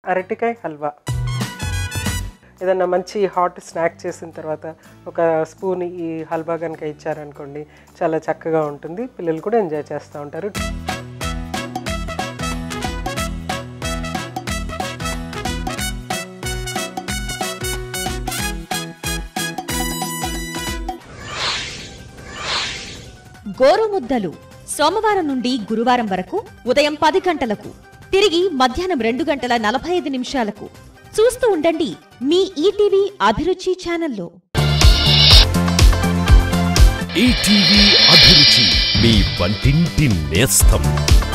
అరటికాయ హల్వా ఏదన్నా మంచి హాట్ స్నాక్ చేసిన తర్వాత ఒక స్పూన్ ఈ హల్వా కనుక ఇచ్చారనుకోండి చాలా చక్కగా ఉంటుంది పిల్లలు కూడా ఎంజాయ్ చేస్తూ ఉంటారు గోరుముద్దలు సోమవారం నుండి గురువారం వరకు ఉదయం పది గంటలకు తిరిగి మధ్యాహ్నం రెండు గంటల నలభై ఐదు నిమిషాలకు చూస్తూ ఉండండి మీ ఈటీవీ అభిరుచి ఛానల్లో ఈటీవీ అభిరుచి మీ వంటింటి నేస్తం